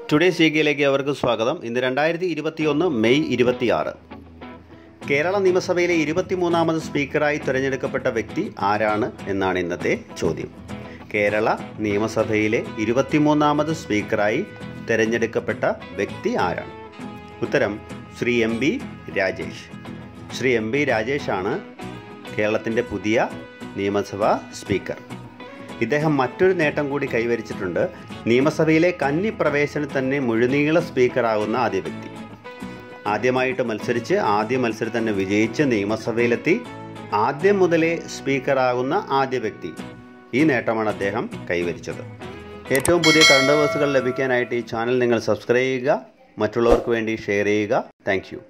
today സീഗയിലേക്ക് അവർക്ക് സ്വാഗതം ഇന്ന് രണ്ടായിരത്തി ഇരുപത്തിയൊന്ന് മെയ് ഇരുപത്തിയാറ് കേരള നിയമസഭയിലെ ഇരുപത്തിമൂന്നാമത് സ്പീക്കറായി തിരഞ്ഞെടുക്കപ്പെട്ട വ്യക്തി ആരാണ് എന്നാണ് ഇന്നത്തെ ചോദ്യം കേരള നിയമസഭയിലെ ഇരുപത്തിമൂന്നാമത് സ്പീക്കറായി തിരഞ്ഞെടുക്കപ്പെട്ട വ്യക്തി ആരാണ് ഉത്തരം Shri M B Rajesh Shri M B രാജേഷാണ് കേരളത്തിൻ്റെ പുതിയ നിയമസഭാ സ്പീക്കർ ഇദ്ദേഹം മറ്റൊരു നേട്ടം കൂടി കൈവരിച്ചിട്ടുണ്ട് നിയമസഭയിലെ കന്നി പ്രവേശനം തന്നെ മുഴുനീള സ്പീക്കറാകുന്ന ആദ്യ വ്യക്തി ആദ്യമായിട്ട് മത്സരിച്ച് ആദ്യ മത്സരം തന്നെ വിജയിച്ച് നിയമസഭയിലെത്തി ആദ്യം മുതലേ സ്പീക്കറാകുന്ന ആദ്യ വ്യക്തി ഈ നേട്ടമാണ് അദ്ദേഹം കൈവരിച്ചത് ഏറ്റവും പുതിയ കറണ്ട് അവേഴ്സുകൾ ലഭിക്കാനായിട്ട് ഈ ചാനൽ നിങ്ങൾ സബ്സ്ക്രൈബ് ചെയ്യുക മറ്റുള്ളവർക്ക് വേണ്ടി ഷെയർ ചെയ്യുക താങ്ക്